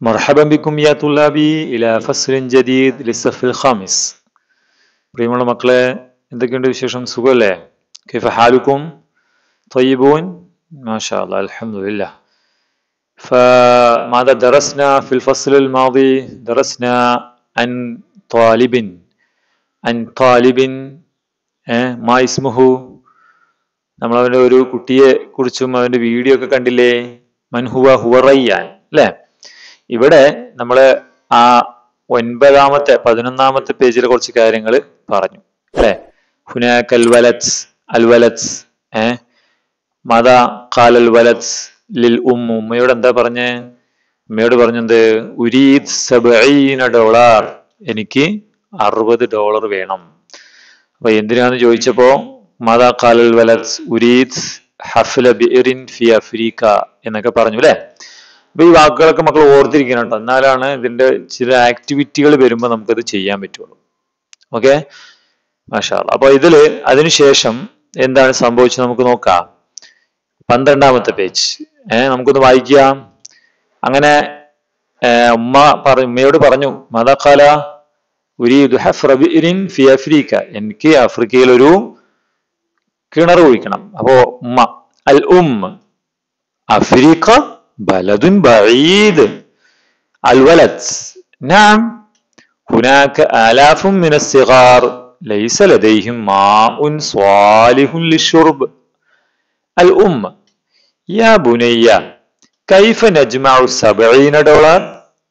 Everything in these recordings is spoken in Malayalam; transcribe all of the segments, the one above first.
مرحبا بكم يا طلابي إلى فصل جديد للصف الخامس പ്രിയമുള്ള മക്കളെ എന്തൊക്കെയുണ്ട് വിശേഷം സുഖമല്ലേ كيف حالكم طيبون ما شاء الله الحمد لله فماذا درسنا في الفصل الماضي درسنا عن طالب عن طالب ഏഹ് മാ ഇസ്മുഹു നമ്മൾ അവന്റെ ഒരു കുട്ടിയെ കുറിച്ചും അവന്റെ വീഡിയോ ഒക്കെ കണ്ടില്ലേ മൻഹുവ ഹുവറയ്യാൻ അല്ലേ ഇവിടെ നമ്മള് ആ ഒൻപതാമത്തെ പതിനൊന്നാമത്തെ പേജിലെ കുറച്ച് കാര്യങ്ങൾ പറഞ്ഞു അല്ലെ ഹുനാക്ക് അൽ വലത്സ് അൽ വലത്സ് ഏ മത കാലൽ വലത്സ് ലിൽ ഉം ഉമ്മയോട് എന്താ പറഞ്ഞേ ഉമ്മയോട് പറഞ്ഞത് ഉരീദ് സബീന ഡോളർ എനിക്ക് അറുപത് ഡോളർ വേണം അപ്പൊ എന്തിനാന്ന് ചോദിച്ചപ്പോ മത കാലൽ വലത്സ് ഉരീദ് ഹഫ്ല ബിറിൻ ഫി അഫ്രീക്ക എന്നൊക്കെ പറഞ്ഞു അല്ലെ അപ്പൊ ഈ വാക്കുകളൊക്കെ മക്കൾ ഓർത്തിരിക്കണം കേട്ടോ എന്നാലാണ് ഇതിന്റെ ചില ആക്ടിവിറ്റികൾ വരുമ്പോൾ നമുക്കത് ചെയ്യാൻ പറ്റുള്ളൂ ഓക്കെ മാഷാ അപ്പൊ ഇതില് അതിനുശേഷം എന്താണ് സംഭവിച്ചത് നമുക്ക് നോക്കാം പന്ത്രണ്ടാമത്തെ പേജ് ഏഹ് നമുക്കൊന്ന് വായിക്കാം അങ്ങനെ ഏഹ് ഉമ്മ പറഞ്ഞു ഉമ്മയോട് പറഞ്ഞു മതക്കാല ഉരീദു ഹഫ്രബിൻ ഫി അഫ്രീക്ക എനിക്ക് ആഫ്രിക്കയിൽ ഒരു കിണർ കുഴിക്കണം അപ്പോ ഉമ്മ അൽ ഉം അഫ്രീക്ക بلد بعيد الولد نعم هناك آلاف من الصغار ليس لديهم ماء صالح للشرب الأم يا بني كيف نجمع سبعين دولار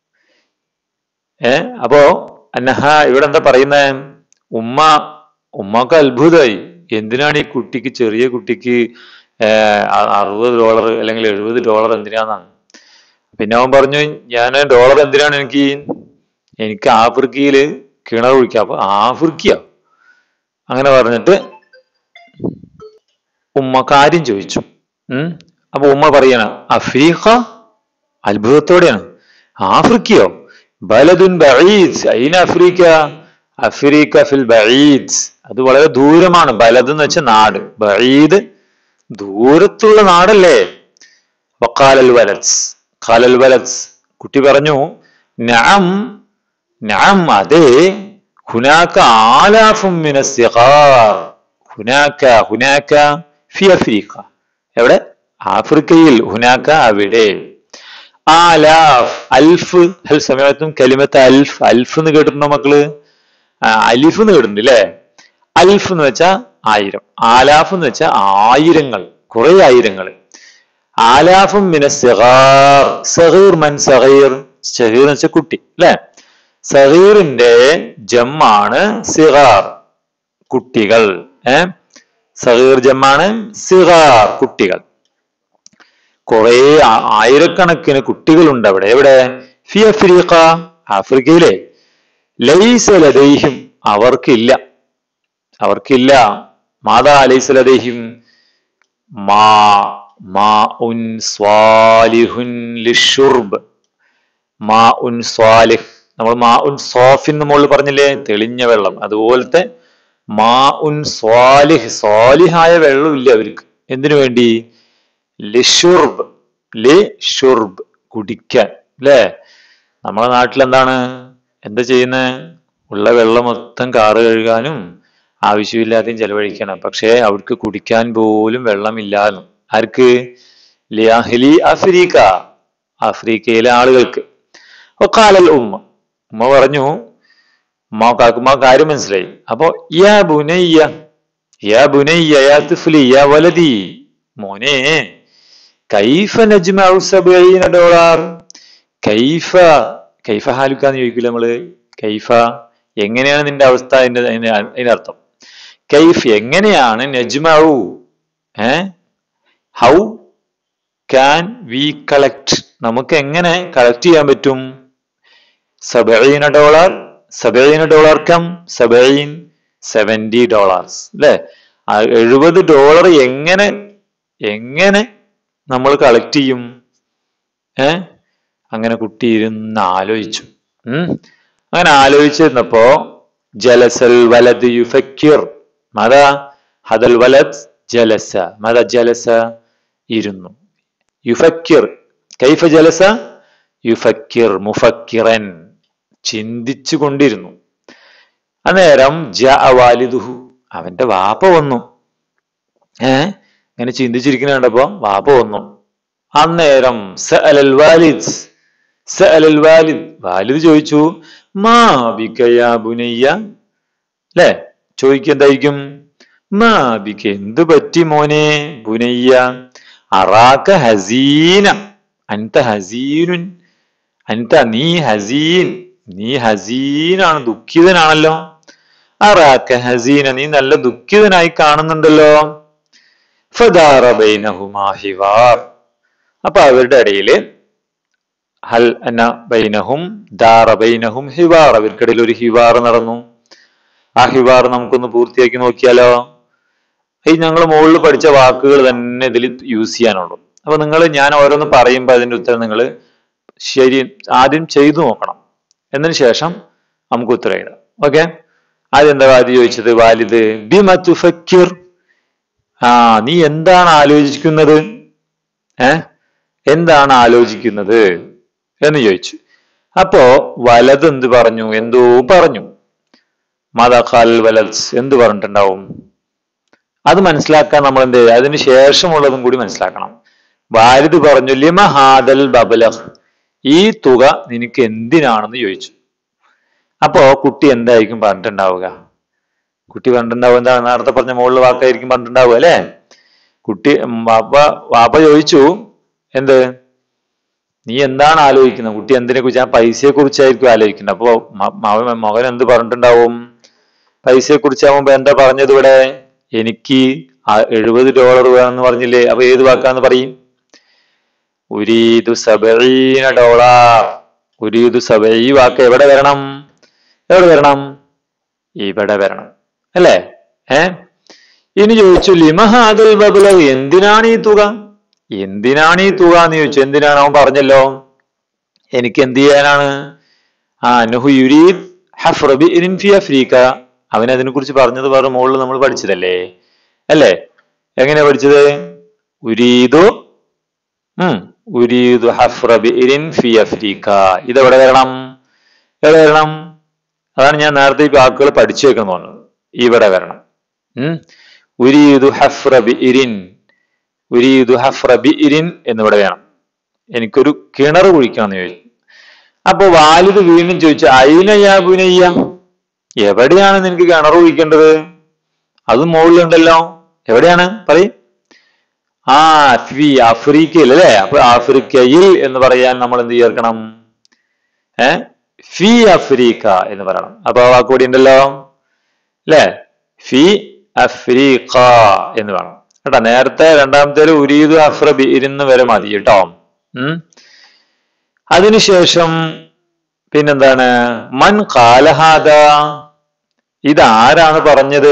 ഏ അപ്പോ അന്നഹ ഇവിടെ എന്താ പറയുന്നേ ഉമ്മ ഉമ്മക്ക് അത്ഭുതമായി എന്തിനാണ് ഈ കുട്ടിക്ക് ചെറിയ കുട്ടിക്ക് അറുപത് ഡോളർ അല്ലെങ്കിൽ എഴുപത് ഡോളർ എന്തിനാന്നാണ് പിന്നെ അവൻ പറഞ്ഞു ഞാൻ ഡോളർ എന്തിനാണ് എനിക്ക് എനിക്ക് ആഫ്രിക്കയില് കിണർ കുഴിക്കാം അപ്പൊ ആഫ്രിക്ക അങ്ങനെ പറഞ്ഞിട്ട് ഉമ്മ കാര്യം ചോദിച്ചു ഉം അപ്പൊ ഉമ്മ പറയണ അഫ്രീഖ അത്ഭുതത്തോടെയാണ് ആഫ്രിക്കയോ ബലദുൻ ബഈദ് അയിന അഫ്രീക്ക അഫ്രീക്ക ഫിൽ ബഈദ് അത് വളരെ ദൂരമാണ് ബലദ് എന്ന് വെച്ചാൽ നാട് ബഈദ് ദൂരത്തുള്ള നാടല്ലേ വക്കാലൽ വലത്സ് ഖാലൽ വലത്സ് കുട്ടി പറഞ്ഞു നഅം നഅം അതെ ഹുനാക ആലാഫും മിന സിഗാർ ഹുനാക ഹുനാക ഫി അഫ്രീക്ക എവിടെ ആഫ്രിക്കയിൽ ഹുനാക അവിടെ ആലാഫ് അൽഫ് ഹൽ സമയത്തും കലിമത്ത് അൽഫ് അൽഫ് എന്ന് കേട്ടിട്ടുണ്ടോ മക്കള് അലിഫ് എന്ന് കേട്ടിട്ടുണ്ട് അല്ലേ അൽഫ് എന്ന് വെച്ചാ ആയിരം ആലാഫ് എന്ന് വെച്ചാൽ ആയിരങ്ങൾ കുറെ ആയിരങ്ങൾ ആലാഫും മിന സഹീർ സഹീർ മൻ സഹീർ സഹീർ എന്ന് വെച്ചാൽ കുട്ടി അല്ലെ സഹീറിന്റെ ജമ്മാണ് സിഹാർ കുട്ടികൾ ഏ സഹീർ ജമ്മാണ് സിഹാർ കുട്ടികൾ കുറെ ആയിരക്കണക്കിന് കുട്ടികളുണ്ട് അവിടെ എവിടെ ഫി അഫ്രീക്ക ആഫ്രിക്കയിലെ ലൈസ ലദൈഹിം അവർക്കില്ല അവർക്കില്ല മാതാ അലൈസലദേഹിം മാ മാ ഉൻ സ്വാലിഹുൻ ലിഷുർബ് മാ ഉൻ സ്വാലിഹ് നമ്മൾ മാ ഉൻ സോഫിൻ മുകളിൽ പറഞ്ഞില്ലേ തെളിഞ്ഞ വെള്ളം അതുപോലത്തെ മാ ഉൻ സ്വാലിഹ് സ്വാലിഹായ വെള്ളം ഇല്ല അവർക്ക് എന്തിനു വേണ്ടി ലിഷുർബ് ലി ഷുർബ് കുടിക്കാൻ അല്ലേ നമ്മളെ നാട്ടിൽ എന്താണ് എന്താ ചെയ്യുന്നത് ഉള്ള വെള്ളം മൊത്തം കാറ് കഴുകാനും ആവശ്യമില്ലാതെയും ചെലവഴിക്കണം പക്ഷേ അവർക്ക് കുടിക്കാൻ പോലും വെള്ളമില്ലാന്ന് ആർക്ക് ലിയാഹലി അഫ്രീക്ക ആഫ്രിക്കയിലെ ആളുകൾക്ക് ഒക്കാലൽ ഉമ്മ ഉമ്മ പറഞ്ഞു ഉമ്മ കാക്കുമ്മ കാര്യം മനസ്സിലായി അപ്പോ യാ ബുനയ്യ യാ ബുനയ്യ യാ തുഫ്ലി യാ വലതി മോനെ കൈഫ നജ്മഉ സബഈന ഡോളർ കൈഫ കൈഫ ഹാലുക്കാന്ന് ചോദിക്കില്ല നമ്മള് കൈഫ എങ്ങനെയാണ് നിന്റെ അവസ്ഥ അതിന്റെ അതിനർത്ഥം കൈഫ് എങ്ങനെയാണ് നജ്മഉ ഏ ഹൗ ക്യാൻ വി കളക്ട് നമുക്ക് എങ്ങനെ കളക്ട് ചെയ്യാൻ പറ്റും സബീന ഡോളർ സബീന ഡോളർ കം സബീൻ സെവന്റി ഡോളേഴ്സ് അല്ലെ എഴുപത് ഡോളർ എങ്ങനെ എങ്ങനെ നമ്മൾ കളക്ട് ചെയ്യും ഏ അങ്ങനെ കുട്ടി ഇരുന്ന് ആലോചിച്ചു ഉം അങ്ങനെ ആലോചിച്ചിരുന്നപ്പോ ജലസൽ വലത് യുഫക്കിർ മത ഹദൽ വലത് ജലസ മത ജലസ ഇരുന്നു യുഫക്കിർ കൈഫ ജലസ യുഫക്കിർ മുഫക്കിറൻ ചിന്തിച്ചു കൊണ്ടിരുന്നു അന്നേരം ജ വാലിദുഹു അവന്റെ വാപ്പ വന്നു ഏ ഇങ്ങനെ ചിന്തിച്ചിരിക്കുന്ന കണ്ടപ്പോ വാപ്പ വന്നു അന്നേരം സ അലൽ വാലിദ് സ അലൽ വാലിദ് വാലിദ് ചോദിച്ചു മാ ബിക്കയാ ബുനയ്യ അല്ലേ ചോദിക്കുക എന്തായിരിക്കും മാ ബിക്ക എന്ത് പറ്റി മോനെ ബുനയ്യ അറാക്ക ഹസീന അൻത ഹസീനുൻ അൻത നീ ഹസീൻ നീ ഹസീനാണ് ദുഃഖിതനാണല്ലോ അറാക്ക ഹസീന നീ നല്ല ദുഃഖിതനായി കാണുന്നുണ്ടല്ലോ ഫദാറ ബൈനഹുമാ ഹിവാർ അപ്പൊ അവരുടെ ഇടയില് ഹൽ എന്ന ബൈനഹും ദാറ ബൈനഹും ഹിവാർ അവർക്കിടയിൽ ഒരു ഹിവാർ നടന്നു ആ ഹിവാർ നമുക്കൊന്ന് പൂർത്തിയാക്കി നോക്കിയാലോ ഈ ഞങ്ങൾ മുകളിൽ പഠിച്ച വാക്കുകൾ തന്നെ ഇതിൽ യൂസ് ചെയ്യാനുള്ളൂ അപ്പൊ നിങ്ങൾ ഞാൻ ഓരോന്ന് പറയുമ്പോൾ അതിന്റെ ഉത്തരം നിങ്ങൾ ശരി ആദ്യം ചെയ്തു നോക്കണം എന്നതിന് ശേഷം നമുക്ക് ഉത്തരം എഴുതാം ഓക്കെ ആദ്യം എന്താ ആദ്യം ചോദിച്ചത് വാലിദ് ബിമ തുഫക്കിർ ആ നീ എന്താണ് ആലോചിക്കുന്നത് ഏ എന്താണ് ആലോചിക്കുന്നത് എന്ന് ചോദിച്ചു അപ്പോ വലത് എന്ത് പറഞ്ഞു എന്തോ പറഞ്ഞു മതഖാൽ വലത് എന്ത് പറഞ്ഞിട്ടുണ്ടാവും അത് മനസ്സിലാക്കാൻ നമ്മൾ എന്ത് ചെയ്യുക അതിന് ശേഷമുള്ളതും കൂടി മനസ്സിലാക്കണം വാരിദ് പറഞ്ഞു ലിമ ഹാദൽ ബബലഹ് ഈ തുക നിനക്ക് എന്തിനാണെന്ന് ചോദിച്ചു അപ്പോ കുട്ടി എന്തായിരിക്കും പറഞ്ഞിട്ടുണ്ടാവുക കുട്ടി പറഞ്ഞിട്ടുണ്ടാവുക എന്താ നേരത്തെ പറഞ്ഞ മുകളിൽ വാക്കായിരിക്കും പറഞ്ഞിട്ടുണ്ടാവുക അല്ലെ കുട്ടി വാപ്പ വാപ്പ ചോദിച്ചു എന്ത് നീ എന്താണ് ആലോചിക്കുന്നത് കുട്ടി എന്തിനെ കുറിച്ച് ആ പൈസയെ കുറിച്ചായിരിക്കും ആലോചിക്കുന്നത് അപ്പോ മകൻ എന്ത് പറഞ്ഞിട്ടുണ്ടാവും പൈസയെ കുറിച്ചാവുമ്പോ എന്താ പറഞ്ഞത് ഇവിടെ എനിക്ക് എഴുപത് ഡോളർ വേണമെന്ന് പറഞ്ഞില്ലേ അപ്പൊ ഏത് വാക്കാന്ന് പറയും ഉരീദു സബീന ഡോളർ ഉരീദു സബ ഈ വാക്ക് എവിടെ വരണം എവിടെ വരണം ഇവിടെ വരണം അല്ലേ ഏ ഇനി ചോദിച്ചു ലിമഹാദുൽ ബബുല എന്തിനാണ് ഈ തുക എന്തിനാണ് ഈ തുക എന്ന് ചോദിച്ചു എന്തിനാണ് അവൻ പറഞ്ഞല്ലോ എനിക്ക് എന്ത് ചെയ്യാനാണ് ആ നുഹു യുരീദ് ഹഫ്രബി ഫി അഫ്രീക്ക അവൻ അതിനെ കുറിച്ച് പറഞ്ഞത് വേറെ മുകളിൽ നമ്മൾ പഠിച്ചതല്ലേ അല്ലേ എങ്ങനെയാ പഠിച്ചത് ഉരീദു ഉം ഉരീദു ഹഫ്രബി ഫി അഫ്രീക്ക ഇതെവിടെ വരണം എവിടെ വരണം അതാണ് ഞാൻ നേരത്തെ ഈ വാക്കുകൾ പഠിച്ചു വെക്കണം പറഞ്ഞത് ഇവിടെ വരണം ഉം ഉരീദു ഹഫ്രബി ഇരിൻ ഉരീദു ഹഫ്രബി ഇരിൻ എന്നിവിടെ വേണം എനിക്കൊരു കിണർ കുഴിക്കണം എന്ന് ചോദിച്ചു അപ്പൊ വാലിദ് വീണ്ടും ചോദിച്ചു അയിനയാബുനയ്യ എവിടെയാണ് നിനക്ക് കിണർ കുഴിക്കേണ്ടത് അത് മുകളിലുണ്ടല്ലോ എവിടെയാണ് പറയും ആ ഫി ആഫ്രിക്കയിൽ അല്ലെ അപ്പൊ ആഫ്രിക്കയിൽ എന്ന് പറയാൻ നമ്മൾ എന്ത് ചേർക്കണം ഏ ഫി അഫ്രീക്ക എന്ന് പറയണം അപ്പൊ ആ വാക്കുകൂടി ഉണ്ടല്ലോ അല്ലെ ഫി അഫ്രീക്ക എന്ന് വേണം കേട്ടോ നേരത്തെ രണ്ടാമത്തെ ഉരീദ് അഫ്രബി ഇരുന്ന് വരെ മതി കേട്ടോ ഉം അതിനുശേഷം പിന്നെന്താണ് മൻ കാലഹാദ ഇതാരാണ് പറഞ്ഞത്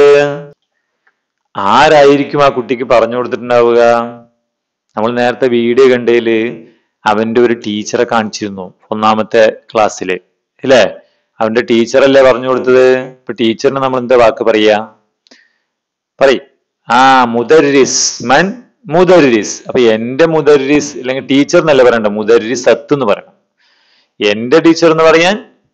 ആരായിരിക്കും ആ കുട്ടിക്ക് പറഞ്ഞു കൊടുത്തിട്ടുണ്ടാവുക നമ്മൾ നേരത്തെ വീഡിയോ കണ്ടതില് അവന്റെ ഒരു ടീച്ചറെ കാണിച്ചിരുന്നു ഒന്നാമത്തെ ക്ലാസ്സില് അല്ലേ അവന്റെ ടീച്ചറല്ലേ പറഞ്ഞു കൊടുത്തത് ഇപ്പൊ ടീച്ചറിന് നമ്മൾ എന്താ വാക്ക് പറയാ പറയ് ആ മുദരിസ് മൻ മുദരിസ് അപ്പൊ എന്റെ മുദരിസ് അല്ലെങ്കിൽ ടീച്ചർ എന്നല്ല പറയണ്ട മുദരിസ് സത്ത് എന്ന് പറയണം എന്റെ ടീച്ചർ എന്ന് പറയാൻ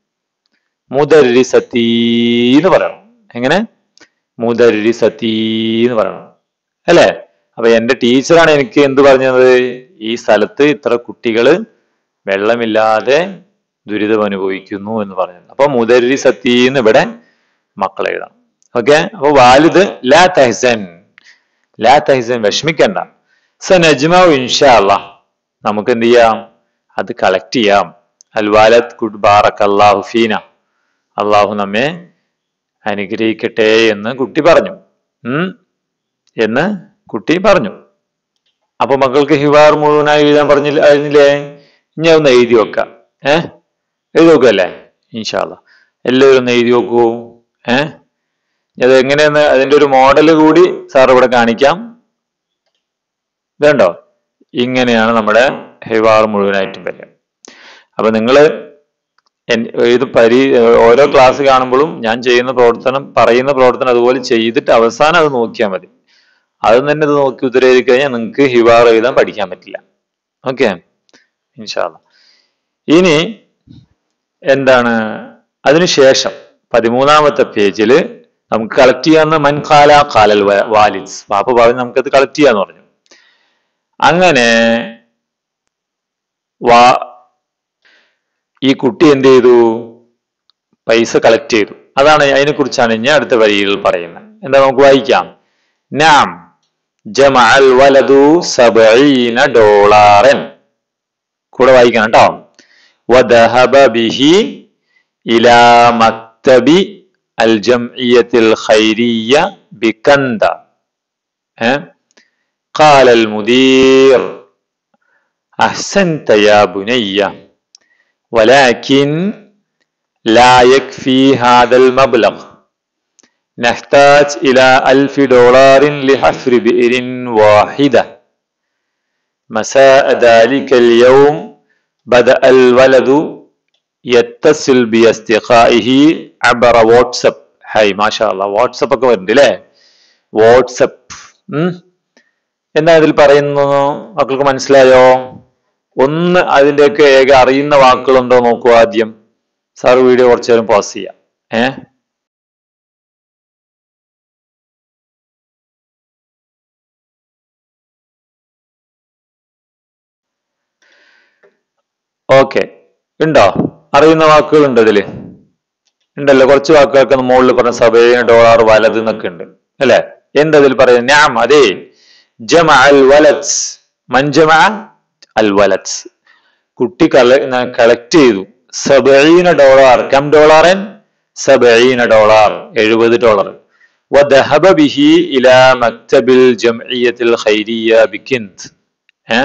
മുദരിസത്തി എന്ന് പറയണം എങ്ങനെ മുദരിസത്തി എന്ന് പറയണം അല്ലേ അപ്പൊ എന്റെ ടീച്ചറാണ് എനിക്ക് എന്ത് പറഞ്ഞത് ഈ സ്ഥലത്ത് ഇത്ര കുട്ടികള് വെള്ളമില്ലാതെ ദുരിതം അനുഭവിക്കുന്നു എന്ന് പറഞ്ഞത് അപ്പൊ മുദരി സത്തീന്ന് ഇവിടെ മക്കളെ എഴുതാം ഓക്കെ അപ്പൊ വാലിദ് ലാ തഹസൻ ലാ തഹസൻ വിഷമിക്കണ്ട സ നജ്മാവ് ഇൻഷാ അല്ലാ നമുക്ക് എന്ത് ചെയ്യാം അത് കളക്ട് ചെയ്യാം അൽ വാലത് കുഡ് ബാറക് അള്ളാഹു ഫീന അള്ളാഹു നമ്മെ അനുഗ്രഹിക്കട്ടെ എന്ന് കുട്ടി പറഞ്ഞു ഉം എന്ന് കുട്ടി പറഞ്ഞു അപ്പൊ മക്കൾക്ക് ഹിവാർ മുഴുവനായി എഴുതാൻ പറഞ്ഞില്ല ആയിരുന്നില്ലേ ഇനി ഒന്ന് എഴുതി വെക്കാം ഏ എഴുതി വെക്കല്ലേ ഇൻഷാല്ല എല്ലാവരും ഒന്ന് എഴുതി വെക്കൂ ഏ അത് എങ്ങനെയെന്ന് അതിന്റെ ഒരു മോഡൽ കൂടി സാർ ഇവിടെ കാണിക്കാം വേണ്ടോ ഇങ്ങനെയാണ് നമ്മുടെ ഹിവാർ മുഴുവനായിട്ടും വരിക അപ്പൊ നിങ്ങള് ഇത് പരി ഓരോ ക്ലാസ് കാണുമ്പോഴും ഞാൻ ചെയ്യുന്ന പ്രവർത്തനം പറയുന്ന പ്രവർത്തനം അതുപോലെ ചെയ്തിട്ട് അവസാനം അത് നോക്കിയാൽ മതി അത് തന്നെ ഇത് നോക്കി ഉത്തരവിൽ കഴിഞ്ഞാൽ നിങ്ങൾക്ക് ഹിവാർ എഴുതാൻ പഠിക്കാൻ പറ്റില്ല ഓക്കെ ഇൻഷാല്ല ഇനി എന്താണ് അതിനുശേഷം പതിമൂന്നാമത്തെ പേജിൽ നമുക്ക് കളക്ട് ചെയ്യാവുന്ന മൻകാല കാലൽ വ- വാലിദ്സ് പാപ്പ പറഞ്ഞു നമുക്കത് കളക്ട് ചെയ്യാന്ന് പറഞ്ഞു അങ്ങനെ വാ ഈ കുട്ടി എന്ത് ചെയ്തു പൈസ കളക്ട് ചെയ്തു അതാണ് അതിനെ കുറിച്ചാണ് ഇനി അടുത്ത വരിയിൽ പറയുന്നത് എന്താ നമുക്ക് വായിക്കാം നാം ജമഅൽ വലതു സബഈന ഡോളാറൻ കൂടെ വായിക്കണം കേട്ടോ വദഹബ ബിഹി ഇലാ മക്തബി അൽ ജംഇയ്യത്തിൽ ഖൈരിയ്യ ബികന്ദ ഏ قال المدير أحسنت يا بني ولكن لا يكفي هذا المبلغ نحتاج إلى ألف دولار لحفر بئر واحدة مساء ذلك اليوم بدأ الولد يتصل بأصدقائه عبر واتساب هاي ما شاء الله واتساب ഒക്കെ വരുന്നുണ്ട് അല്ലേ വാട്സപ്പ് ഉം എന്താ ഇതിൽ പറയുന്നു മക്കൾക്ക് മനസ്സിലായോ ഒന്ന് അതിന്റെയൊക്കെ ഏക അറിയുന്ന വാക്കുകളുണ്ടോ നോക്കൂ ആദ്യം സാർ വീഡിയോ കുറച്ചു നേരം പോസ് ചെയ്യാം ഏ ഓക്കെ ഉണ്ടോ അറിയുന്ന വാക്കുകൾ ഉണ്ട് ഇതില് ഉണ്ടല്ലോ കുറച്ച് വാക്കുകൾക്ക് മുകളിൽ പറഞ്ഞ സഭയെ ഡോളർ വലത് എന്നൊക്കെ ഉണ്ട് അല്ലെ എന്താ ഇതിൽ പറയുന്നത് ഞാൻ അതെ ജമ അൽ വലത്സ് മഞ്ജമ അൽ വലത്സ് കുട്ടി കളക്ട് ചെയ്തു സബീന ഡോളർ കം ഡോളറൻ സബീന ഡോളർ എഴുപത് ഡോളർ وذهب به إلى مكتب الجمعية الخيرية بكنت ഏ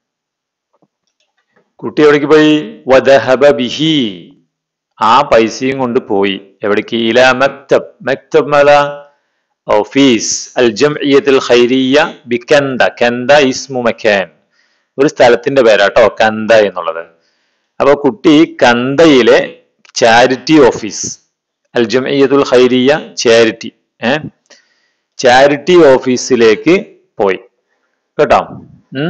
കുട്ടി എവിടേക്ക് പോയി വദഹബ ബിഹി ആ പൈസയും കൊണ്ട് പോയി എവിടേക്ക് ഇല മക്തബ് മക്തബ് മല ഓഫീസ് അൽ ജംഇയ്യത്തുൽ ഖൈരിയ്യ ബിക്കന്ദ കന്ദ ഇസ്മു മക്കാൻ ഒരു സ്ഥലത്തിന്റെ പേരാട്ടോ കന്ദ എന്നുള്ളത് അപ്പൊ കുട്ടി കന്ദയിലെ ചാരിറ്റി ഓഫീസ് അൽ ജംഇയ്യത്തുൽ ഖൈരിയ്യ ചാരിറ്റി ഏ ചാരിറ്റി ഓഫീസിലേക്ക് പോയി കേട്ടോ ഉം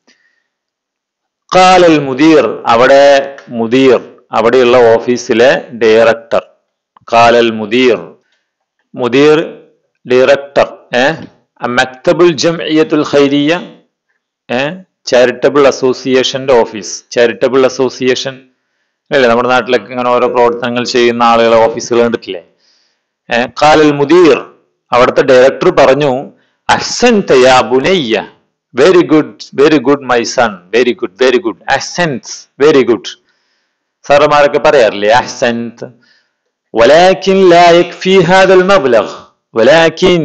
ഖാലൽ മുദീർ അവിടെ മുദീർ അവിടെയുള്ള ഓഫീസിലെ ഡയറക്ടർ ഖാലൽ മുദീർ മുദീർ ഡയറക്ടർ ഏ മക്തബുൽ ജംഇയ്യത്തുൽ ഖൈരിയ ഏ ചാരിറ്റബിൾ അസോസിയേഷന്റെ ഓഫീസ് ചാരിറ്റബിൾ അസോസിയേഷൻ അല്ലേ നമ്മുടെ നാട്ടിലൊക്കെ ഇങ്ങനെ ഓരോ പ്രവർത്തനങ്ങൾ ചെയ്യുന്ന ആളുകളെ ഓഫീസുകൾ കണ്ടിട്ടില്ലേ ഏ ഖാലൽ മുദീർ അവിടുത്തെ ഡയറക്ടർ പറഞ്ഞു അഹ്സൻ തയാ ബുനയ്യ very good very good my son very good very good അഹ്സൻസ് വെരി ഗുഡ് സാറന്മാരൊക്കെ പറയാറില്ലേ അഹ്സൻത് ولكن لا يكفي هذا المبلغ ولكن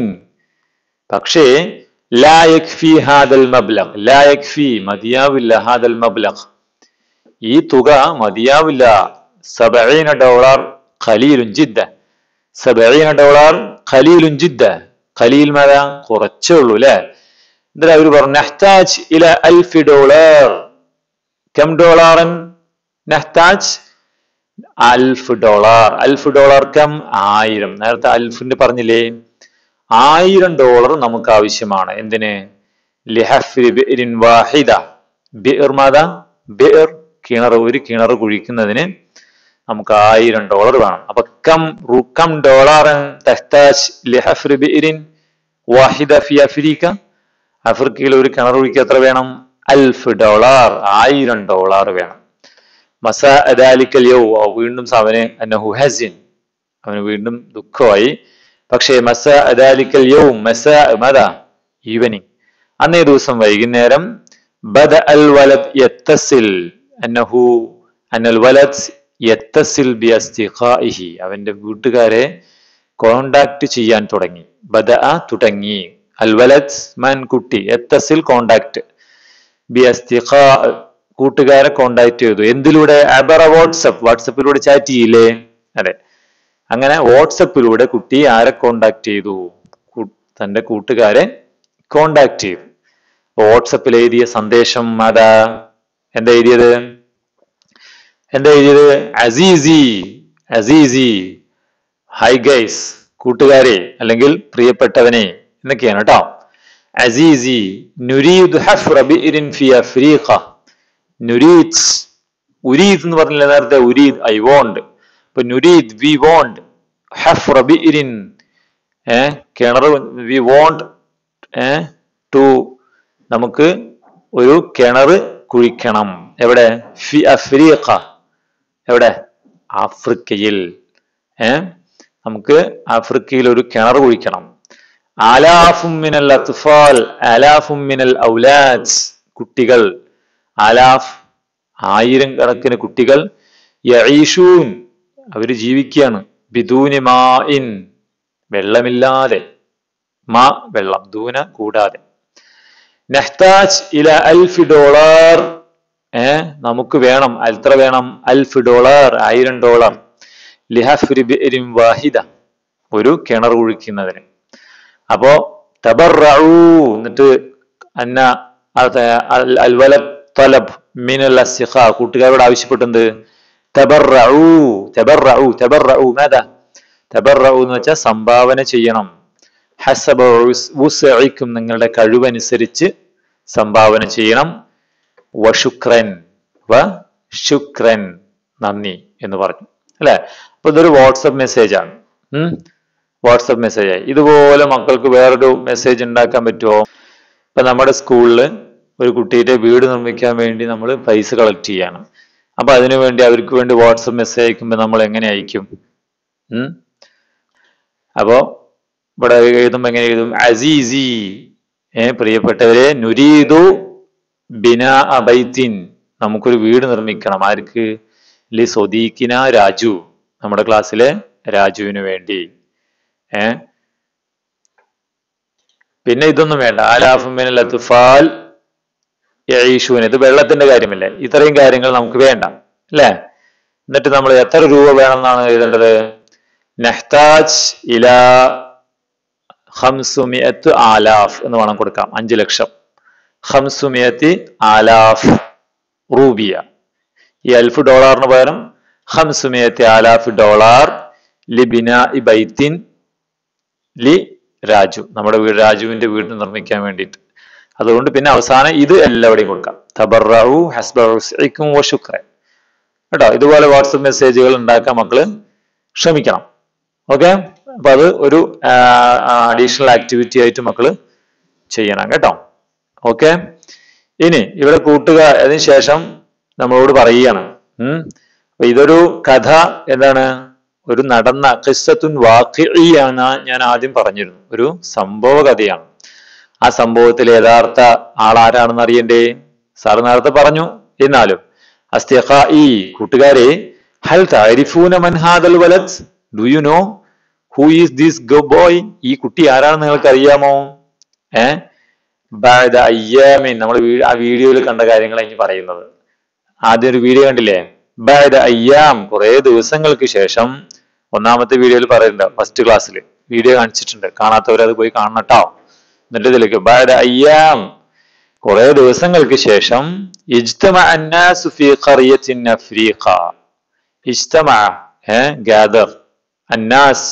പക്ഷേ لا يكفي هذا المبلغ لا يكفي മതിയാവില്ല هذا المبلغ ഈ തുക മതിയാവില്ല സബഈന ഡോളർ ഖലീലുൻ ജിദ്ദ സബഈന ഡോളർ ഖലീലുൻ ജിദ്ദ ഖലീൽ മത കുറച്ചേ ഉള്ളൂ അല്ലേ എന്നിട്ട് അവർ പറഞ്ഞു നഹ്താജ് ഇല അൽഫി ഡോളർ കം ഡോളറൻ നഹ്താജ് അൽഫ് ഡോളർ അൽഫ് ഡോളർ കം ആയിരം നേരത്തെ അൽഫിന്റെ പറഞ്ഞില്ലേ ആയിരം ഡോളർ നമുക്ക് ആവശ്യമാണ് എന്തിന് ലിഹഫ്രി ബിഇരിൻ വാഹിദ ബിഇർ മാത ബിഇർ കിണർ ഒരു കിണർ കുഴിക്കുന്നതിന് നമുക്ക് ആയിരം ഡോളർ വേണം അപ്പൊ കം റുക്കം ഡോളർ തഹ്താജ് ലിഹഫ്രി ബിഇരിൻ വാഹിദ ഫി അഫ്രിക്ക ആഫ്രിക്കയിൽ ഒരു കിണർ കുഴിക്ക് എത്ര വേണം അൽഫ് ഡോളർ ആയിരം ഡോളർ വേണം മസാ അദാലിക്കൽ യൗ വീണ്ടും അവന് അന്നഹു ഹസിൻ അവന് വീണ്ടും ദുഃഖമായി പക്ഷേ മസ അദാലിക്കൽ യൗ മസ മത ഈവനിങ് അന്നേ ദിവസം വൈകുന്നേരം ബദ അൽ വലദ് യത്തസിൽ അന്നഹു അന്നൽ വലദ് യത്തസിൽ ബി അസ്തിഖാഇഹി അവന്റെ വീട്ടുകാരെ കോണ്ടാക്ട് ചെയ്യാൻ തുടങ്ങി ബദ തുടങ്ങി അൽ വലദ് മൻ കുട്ടി യത്തസിൽ കോണ്ടാക്ട് ബി അസ്തിഖാ കൂട്ടുകാരെ കോണ്ടാക്ട് ചെയ്തു എന്തിലൂടെ അബറ വാട്സപ്പ് വാട്സപ്പിലൂടെ ചാറ്റ് ചെയ്യില്ലേ അതെ അങ്ങനെ വാട്സപ്പിലൂടെ കുട്ടി ആരെ കോണ്ടാക്ട് ചെയ്തു കു- തന്റെ കൂട്ടുകാരെ കോണ്ടാക്ട് ചെയ്തു വാട്സപ്പിൽ എഴുതിയ സന്ദേശം അതാ എന്താ എഴുതിയത് എന്താ എഴുതിയത് അസീസി അസീസി ഹൈ ഗൈസ് കൂട്ടുകാരെ അല്ലെങ്കിൽ പ്രിയപ്പെട്ടവനെ എന്നൊക്കെയാണ് കേട്ടോ അസീസി നുരീദ് ഹഫ്റ ബിഇരിൻ ഫി അഫ്രീഖ നുരീദ് ഉരീദ് എന്ന് പറഞ്ഞില്ല നേരത്തെ ഉരീദ് ഐ വോണ്ട് ഇപ്പൊ നുരീദ് വി വോണ്ട് ഹഫ് റബിഇരിൻ ഏ കിണർ വി വോണ്ട് ഏ ടു നമുക്ക് ഒരു കിണർ കുഴിക്കണം എവിടെ ഫി അഫ്രീഖ എവിടെ ആഫ്രിക്കയിൽ ഏ നമുക്ക് ആഫ്രിക്കയിൽ ഒരു കിണർ കുഴിക്കണം ആലാഫും മിനൽ അത്ഫാൽ ആലാഫും മിനൽ ഔലാദ് കുട്ടികൾ ആലാഫ് ആയിരം കണക്കിന് കുട്ടികൾ യഈഷൂൻ അവര് ജീവിക്കുകയാണ് ബിദൂനി മാഇൻ വെള്ളമില്ലാതെ മാ വെള്ളം ദൂന കൂടാതെ നെഹ്താജ് ഇല അൽഫ് ഡോളർ ഏ നമുക്ക് വേണം എത്ര വേണം അൽഫ് ഡോളർ ആയിരം ഡോളർ ലിഹഫ്രി ബിഅരിൻ വാഹിദ ഒരു കിണർ കുഴിക്കുന്നതിന് അപ്പോ തബറു എന്നിട്ട് അന്ന അൽവല തലബ് മിനൽ അസിഖ കൂട്ടുകാരോട് ആവശ്യപ്പെട്ടത് തബറു തബറു തബറു മേതാ തബറു എന്ന് വെച്ചാൽ സംഭാവന ചെയ്യണം ഹസബ വുസഇക്കും നിങ്ങളുടെ കഴിവനുസരിച്ച് സംഭാവന ചെയ്യണം വശുക്രൻ വ ശുക്രൻ നന്ദി എന്ന് പറഞ്ഞു അല്ലെ അപ്പൊ ഇതൊരു വാട്സപ്പ് മെസ്സേജ് ആണ് ഉം വാട്സപ്പ് മെസ്സേജ് ആയി ഇതുപോലെ മക്കൾക്ക് വേറൊരു മെസ്സേജ് ഉണ്ടാക്കാൻ പറ്റുമോ ഇപ്പൊ നമ്മുടെ സ്കൂളിൽ ഒരു കുട്ടിയുടെ വീട് നിർമ്മിക്കാൻ വേണ്ടി നമ്മൾ പൈസ കളക്ട് ചെയ്യണം അപ്പൊ അതിനു വേണ്ടി അവർക്ക് വേണ്ടി വാട്സപ്പ് മെസ്സേജ് അയക്കുമ്പോൾ നമ്മൾ എങ്ങനെ അയക്കും ഉം അപ്പോ ഇവിടെ എഴുതുമ്പോ എങ്ങനെ എഴുതും അസീസി ഏ പ്രിയപ്പെട്ടവരെ നുരീദു ബിന അബൈത്തിൻ നമുക്കൊരു വീട് നിർമ്മിക്കണം ആർക്ക് ലി സ്വദീക്കിന രാജു നമ്മുടെ ക്ലാസ്സിലെ രാജുവിന് വേണ്ടി ഏ പിന്നെ ഇതൊന്നും വേണ്ട ആലാഫുമിനൽ അത്തുഫാൽ യഈഷൂൻ ഇത് വെള്ളത്തിന്റെ കാര്യമല്ലേ ഇത്രയും കാര്യങ്ങൾ നമുക്ക് വേണ്ട അല്ലേ എന്നിട്ട് നമ്മൾ എത്ര രൂപ വേണമെന്നാണ് എഴുതേണ്ടത് നെഹ്താജ് ഇല ഹംസുമിയത്ത് ആലാഫ് എന്ന് വേണം കൊടുക്കാം അഞ്ചു ലക്ഷം ഹംസുമിയത്തി ആലാഫ് റൂബിയ ഈ അൽഫ് ഡോളറിന് പകരം ഹംസുമിയത്തി ആലാഫ് ഡോളർ ലിബിന ഇബൈത്തിൻ ലി രാജു നമ്മുടെ വീട് രാജുവിന്റെ വീട് നിർമ്മിക്കാൻ വേണ്ടിയിട്ട് അതുകൊണ്ട് പിന്നെ അവസാനം ഇത് എല്ലാവിടെയും കൊടുക്കാം തബറു ഹസ്ബും വശുക്രൻ കേട്ടോ ഇതുപോലെ വാട്സപ്പ് മെസ്സേജുകൾ ഉണ്ടാക്കാൻ മക്കള് ശ്രമിക്കണം ഓക്കെ അപ്പൊ അത് ഒരു അഡീഷണൽ ആക്ടിവിറ്റി ആയിട്ട് മക്കള് ചെയ്യണം കേട്ടോ ഓക്കെ ഇനി ഇവിടെ കൂട്ടുക അതിന് ശേഷം നമ്മളോട് പറയുകയാണ് ഉം അപ്പൊ ഇതൊരു കഥ എന്താണ് ഒരു നടന്ന കിസ്സത്തുൻ വാക്കിയാണ് ഞാൻ ആദ്യം പറഞ്ഞിരുന്നു ഒരു സംഭവ കഥയാണ് ആ സംഭവത്തിൽ യഥാർത്ഥ ആളാരാണെന്ന് അറിയണ്ടേ സാർ നേരത്തെ പറഞ്ഞു എന്നാലും അസ്തിഖ ഈ കൂട്ടുകാരെ ഹൽ താരിഫൂന മൻഹാദൽ വലത് do you know who is this go boy ഈ കുട്ടി ആരാണെന്ന് നിങ്ങൾക്ക് അറിയാമോ ഏ ബാദ അയ്യാമിൻ നമ്മൾ ആ വീഡിയോയിൽ കണ്ട കാര്യങ്ങളാണ് ഇനി പറയുന്നത് ആദ്യം ഒരു വീഡിയോ കണ്ടില്ലേ ബാദ അയ്യാം കുറെ ദിവസങ്ങൾക്ക് ശേഷം ഒന്നാമത്തെ വീഡിയോയിൽ പറയുന്നുണ്ട് ഫസ്റ്റ് ക്ലാസ്സിൽ വീഡിയോ കാണിച്ചിട്ടുണ്ട് കാണാത്തവർ അത് പോയി കാണണം കേട്ടോ എന്നിട്ട് ഇതിലേക്ക് ബാദ അയ്യാം കുറെ ദിവസങ്ങൾക്ക് ശേഷം ഇജ്തമ അന്നാസു ഫീ ഖറിയത്തിൻ അഫ്രീഖ ഇജ്തമ ഏ ഗാദർ അന്നാസ്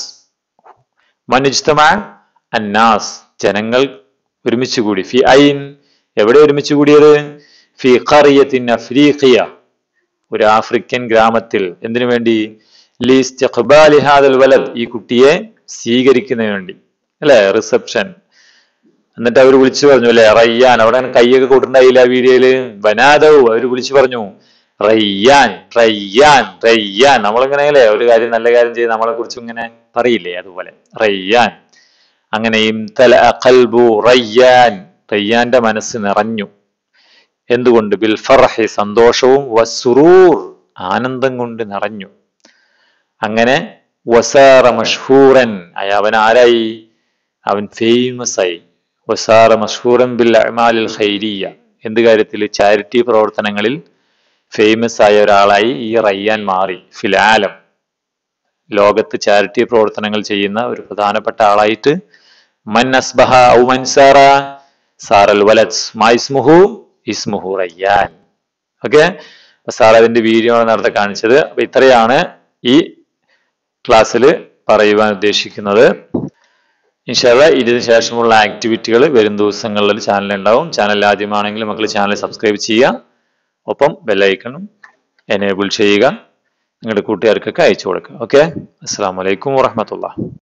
മൻ ഇജ്തമ അന്നാസ് ജനങ്ങൾ ഒരുമിച്ച് കൂടി ഫി ഐൻ എവിടെ ഒരുമിച്ച് കൂടിയത് ഫി ഖറിയത്തിൻ അഫ്രീഖിയ ഒരു ആഫ്രിക്കൻ ഗ്രാമത്തിൽ എന്തിനു വേണ്ടി ലീസ്തിഖ്ബാലി ഹാദൽ വലദ് ഈ കുട്ടിയെ സ്വീകരിക്കുന്നതിന് വേണ്ടി അല്ലെ റിസപ്ഷൻ എന്നിട്ട് അവർ വിളിച്ചു പറഞ്ഞു അല്ലെ റയ്യാൻ അവിടെ കൈയൊക്കെ കൂട്ടുണ്ടായില്ല ആ വീഡിയോയില് ബനാദവ് അവർ വിളിച്ചു പറഞ്ഞു റയ്യാൻ റയ്യാൻ റയ്യാൻ നമ്മളിങ്ങനെ അല്ലേ ഒരു കാര്യം നല്ല കാര്യം ചെയ്ത് നമ്മളെ കുറിച്ച് ഇങ്ങനെ പറയില്ലേ അതുപോലെ റയ്യാൻ അങ്ങനെയും തല കൽബു റയ്യാൻ റയ്യാന്റെ മനസ്സ് നിറഞ്ഞു എന്തുകൊണ്ട് ബിൽ ഫർഹി സന്തോഷവും വസുറൂർ ആനന്ദം കൊണ്ട് നിറഞ്ഞു അങ്ങനെ വസാറ മഷ്ഹൂറൻ അയ അവൻ ആരായി അവൻ ഫേമസ് ആയി വസാറ മഷ്ഹൂറൻ ബിൽ അമാലിൽ ഖൈരിയ എന്ത് കാര്യത്തിൽ ചാരിറ്റി പ്രവർത്തനങ്ങളിൽ ഫേമസ് ആയ ഒരാളായി ഈ റയ്യാൻ മാറി ഫിലാലം ലോകത്ത് ചാരിറ്റി പ്രവർത്തനങ്ങൾ ചെയ്യുന്ന ഒരു പ്രധാനപ്പെട്ട ആളായിട്ട് മൻ അസ്ബഹ ഔ മൻസാറ സാറൽ വലത് മായിസ്മുഹു ഇസ്മുഹു റയ്യാൻ ഓക്കെ സാർ അതിന്റെ വീഡിയോ ആണ് നേരത്തെ കാണിച്ചത് അപ്പൊ ഇത്രയാണ് ഈ ക്ലാസ്സിൽ പറയുവാൻ ഉദ്ദേശിക്കുന്നത് ഇൻഷാല്ല ഇതിന് ശേഷമുള്ള ആക്ടിവിറ്റികൾ വരും ദിവസങ്ങളിൽ ചാനൽ ഉണ്ടാവും ചാനൽ ആദ്യമാണെങ്കിൽ മക്കൾ ചാനൽ സബ്സ്ക്രൈബ് ചെയ്യുക ഒപ്പം ബെല്ലൈക്കണും എനേബിൾ ചെയ്യുക നിങ്ങളുടെ കൂട്ടുകാർക്കൊക്കെ അയച്ചു കൊടുക്കുക ഓക്കെ അസ്സാം വലൈക്കും വാഹമത്തുള്ള